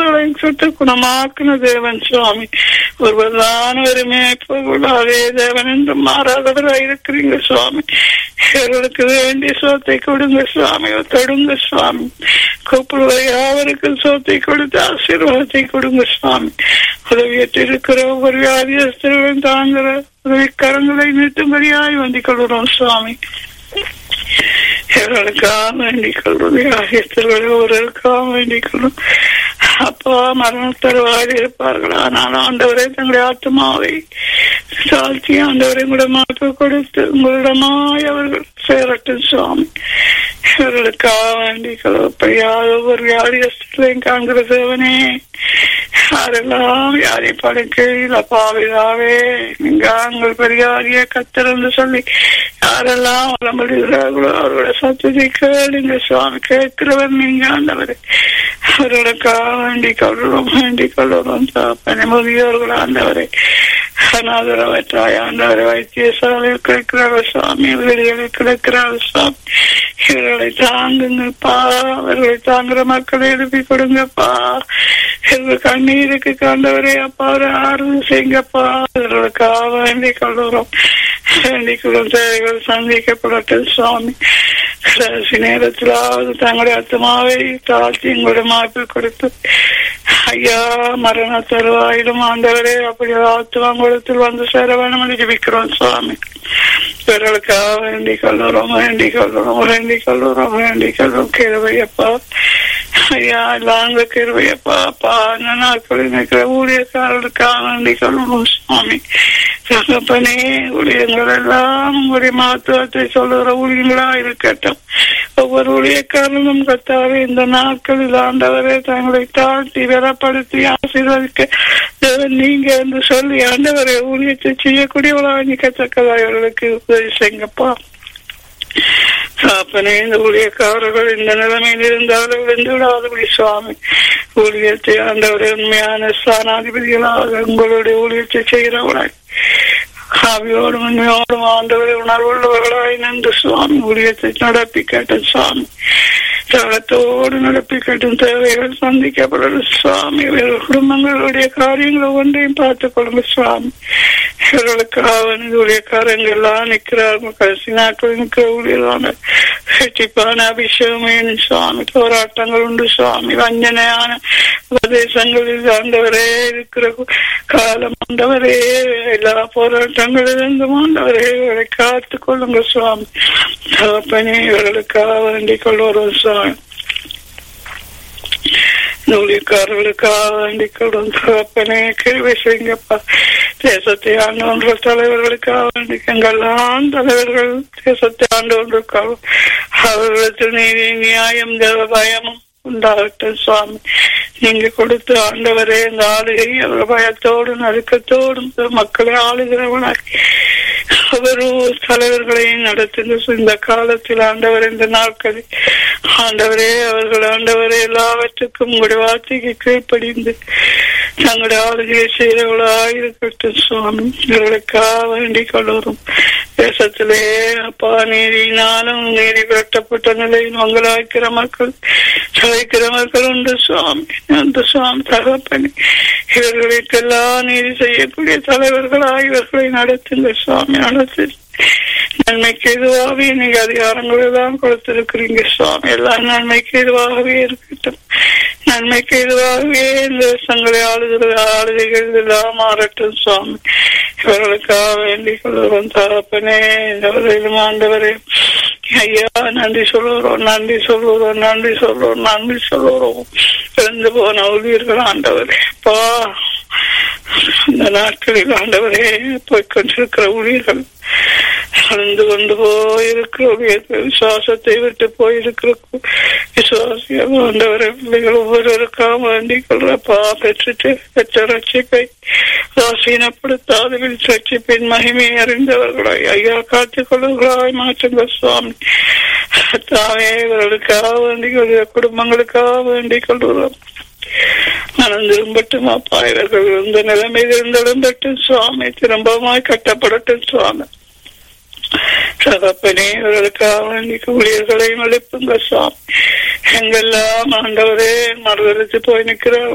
அவர்களையும் சுட்டு குணமாக்குன தேவன் சுவாமி ஒருவர்தான் ஒரு மேய்ப்பொருளாவே தேவன் என்று மாறாதவராக இருக்கிறீங்க சுவாமி இவர்களுக்கு வேண்டிய சோத்தை கொடுங்க சுவாமி தொடுங்க சுவாமி கூப்பிடுவதை யாவருக்கு சோத்தை கொடுத்து ஆசீர்வாதத்தை கொடுங்க சுவாமி உதவியற்று இருக்கிற ஒவ்வொரு வியாதியஸ்தர்களும் தாங்குற உதவி கரங்களை நீட்டும்படியாய் வந்திக் கொள்கிறோம் சுவாமி இவர்களுக்காக வேண்டிக் கொள்வது ஆகியத்தர்கள் ஒருவருக்காக வேண்டிக் கொள்ளும் அப்பா மரண தருவாயில் இருப்பார்கள் ஆனால் ஆண்டவரை தங்களுடைய ஆத்மாவை சாட்சி ஆண்டவரை உங்களிடமாக கொடுத்து உங்களிடமாய் அவர்கள் சேரட்டும் சுவாமி இவர்களுக்காக வேண்டிக் கொள்வப்படியாக ஒவ்வொரு வியாதியஸ்தர்களையும் காண்கிற தேவனே யாரெல்லாம் யாரை படுக்கையில் அப்பாவிதாவே நீங்க உங்கள் பெரியாரிய கத்திரந்து சொல்லி யாரெல்லாம் வளம்படுகிறார்களோ அவரோட சத்தத்தை கேளுங்க சுவாமி கேட்கிறவர் நீங்க ஆண்டவரை அவர்களுக்காக வேண்டிக் கொள்கிறோம் வேண்டிக் கொள்கிறோம் தாப்பனை முதியோர்கள் ஆண்டவரை அநாதரவற்றாய் ஆண்டவரை வைத்தியசாலையில் கிடக்கிறார்கள் சுவாமி வெளிகளில் கிடக்கிறார்கள் சுவாமி இவர்களை தாங்குங்கப்பா அவர்களை தாங்குற மக்களை எழுப்பி கொடுங்கப்பா இவர்கள் கண்ணீருக்கு கண்டவரே அப்பா ஒரு ஆறுதல் செய்யுங்கப்பா இவர்களுக்காக வேண்டிக் கொள்கிறோம் வேண்டிக் கொள்ளும் தேவைகள் சந்திக்கப்படட்டும் சுவாமி கடைசி நேரத்திலாவது தங்களுடைய ஆத்மாவை தாழ்த்தி உங்களுடைய மாய்ப்பு கொடுத்து ஐயா மரண தருவாயிலும் ஆண்டவரே அப்படி ஆத்மாங்குளத்தில் வந்து சேர வேணும் என்று ஜபிக்கிறோம் சுவாமி இவர்களுக்காக வேண்டிக் கொள்ளுறோம் வேண்டிக் கொள்ளுறோம் வேண்டிக் கொள்ளுறோம் வேண்டிக் கொள்ளும் கிருவையப்பா ஐயா எல்லாங்க கிருவையப்பா அப்பா அந்த நாட்களில் இருக்கிற ஊழியக்காரர்களுக்காக வேண்டிக் கொள்ளணும் சுவாமி தகப்பனே ஊழியங்கள் எல்லாம் உங்களுடைய மகத்துவத்தை சொல்லுகிற ஊழியங்களா இருக்கட்டும் ஒவ்வொரு ஊழியக்காரனும் கத்தாவே இந்த நாட்களில் ஆண்டவரே தங்களை தாழ்த்தி வெறப்படுத்தி ஆசீர்வதிக்க தேவன் நீங்க என்று சொல்லி ஆண்டவரை ஊழியத்தை செய்யக்கூடியவளாக நிக்கத்தக்கதா இவர்களுக்கு உதவி செய்யுங்கப்பா சாப்பனே இந்த ஊழியக்காரர்கள் இந்த நிலைமையில் இருந்தாலும் விழுந்து விடாதபடி சுவாமி ஊழியத்தை ஆண்டவரை உண்மையான ஸ்தானாதிபதிகளாக உங்களுடைய ஊழியத்தை செய்கிறவளாய் ஆவியோடும் உண்மையோடும் ஆண்டவரை உணர்வுள்ளவர்களாய் நின்று சுவாமி ஊழியத்தை நடப்பி கேட்ட சுவாமி தளத்தோடு நடப்பி கட்டும் தேவைகள் சந்திக்கப்படும் சுவாமி இவர்கள் குடும்பங்களுடைய காரியங்களை ஒன்றையும் பார்த்துக் கொள்ளுங்க சுவாமி இவர்களுக்காக ஊழியக்காரங்க எல்லாம் நிற்கிறார்கள் கடைசி நாட்கள் நிற்கிற ஊழியரான வெற்றிப்பான அபிஷேகம் வேணும் சுவாமி போராட்டங்கள் உண்டு சுவாமி வஞ்சனையான உபதேசங்களில் ஆண்டவரே இருக்கிற காலம் ஆண்டவரே எல்லா போராட்டங்களிலிருந்தும் ஆண்டவரே இவர்களை காத்துக் கொள்ளுங்க சுவாமி தகப்பனே இவர்களுக்காக வேண்டிக் கொள்வோம் சுவாமி ஊழியக்காரர்களுக்காக வேண்டிக் கொள்ளும் தகப்பனே கேள்வி செய்யுங்கப்பா தேசத்தை ஆண்டு ஒன்ற தலைவர்களுக்காக வேண்டி எங்கெல்லாம் தலைவர்கள் தேசத்தை ஆண்டு ஒன்றுக்காக அவர்களுக்கு நீதி நியாயம் தேவ பயமும் உண்டாகட்டும் சுவாமி நீங்க கொடுத்த ஆண்டவரே இந்த ஆளுகை அவர் பயத்தோடு நடுக்கத்தோடும் மக்களை ஆளுகிறவனாக்கி அவரு தலைவர்களையும் நடத்துங்க இந்த காலத்தில் ஆண்டவர் இந்த நாட்களில் ஆண்டவரே அவர்கள் ஆண்டவரே எல்லாவற்றுக்கும் உங்களுடைய வார்த்தைக்கு கீழ்ப்படிந்து தங்களுடைய ஆளுகையை செய்தவர்களாக இருக்கட்டும் சுவாமி இவர்களுக்காக வேண்டிக் கொள்ளும் தேசத்திலே அப்பா நீதினாலும் நீதி புரட்டப்பட்ட நிலையில் மங்களாய்க்கிற மக்கள் சளைக்கிற மக்கள் உண்டு சுவாமி அந்த சுவாமி தகப்பனி இவர்களுக்கெல்லாம் நீதி செய்யக்கூடிய தலைவர்களாக இவர்களை நடத்துங்க சுவாமி நடத்து நன்மைக்கு எதுவாகவே நீங்க அதிகாரங்கள் எல்லாம் கொடுத்திருக்கிறீங்க சுவாமி எல்லாம் நன்மைக்கு எதுவாகவே இருக்கட்டும் நன்மைக்கு எதுவாகவே இந்த தேசங்களை ஆளுகிற ஆளுகைகள் எல்லாம் மாறட்டும் சுவாமி இவர்களுக்காக வேண்டிக் கொள்கிறோம் தகப்பனே இந்த வரையிலும் ஆண்டவரே ஐயா நன்றி சொல்லுறோம் நன்றி சொல்லுறோம் நன்றி சொல்லுறோம் நன்றி சொல்லுறோம் இறந்து போன ஊழியர்கள் ஆண்டவரே பா இந்த நாட்களில் ஆண்டவரே போய்கொண்டிருக்கிற ஊழியர்கள் அழிந்து கொண்டு போயிருக்கிற ஊழியர்கள் விசுவாசத்தை விட்டு போயிருக்கிற விசுவாசியம் ஆண்டவரை பிள்ளைகள் ஒவ்வொருவருக்காக வேண்டிக் கொள்றப்பா பெற்றுட்டு பெற்ற ரட்சிப்பை ஆசீனப்படுத்தாத ரட்சிப்பின் மகிமை அறிந்தவர்களாய் ஐயா காத்துக் கொள்ளுகிறாய் மாற்றுங்க சுவாமி தாவே இவர்களுக்காக வேண்டிக் கொள்கிற குடும்பங்களுக்காக வேண்டிக் கொள்கிறோம் மனம் திரும்பட்டும் அப்பா இவர்கள் இந்த நிலைமையில் இருந்தாலும் பட்டும் சுவாமி திரும்பமாய் கட்டப்படட்டும் சுவாமி சகப்பனே இவர்களுக்காக வேண்டி ஊழியர்களையும் எழுப்புங்க சுவாமி எங்கெல்லாம் ஆண்டவரே மறுதளித்து போய் நிற்கிற